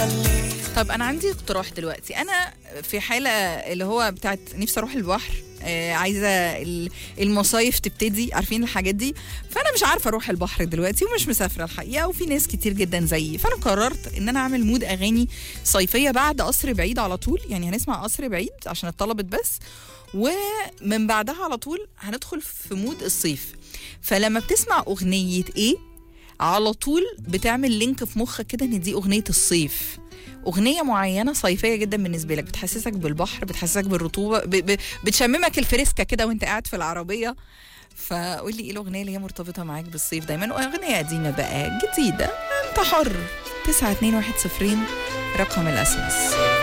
طب انا عندي اقتراح دلوقتي انا في حاله اللي هو بتاعت نفسي اروح البحر آه عايزه ال- المصايف تبتدي عارفين الحاجات دي فانا مش عارفه اروح البحر دلوقتي ومش مسافره الحقيقه وفي ناس كتير جدا زيي فانا قررت ان انا اعمل مود اغاني صيفيه بعد قصر بعيد على طول يعني هنسمع قصر بعيد عشان اتطلبت بس ومن بعدها على طول هندخل في مود الصيف فلما بتسمع اغنيه ايه على طول بتعمل لينك في مخك كده ان دي اغنيه الصيف اغنيه معينه صيفيه جدا بالنسبه لك بتحسسك بالبحر بتحسسك بالرطوبه ب... ب... بتشممك الفريسكا كده وانت قاعد في العربيه فقول لي ايه الاغنيه اللي هي مرتبطه معاك بالصيف دايما واغنيه قديمه بقى جديده انت حر 9 2 1 0 رقم الاس ام اس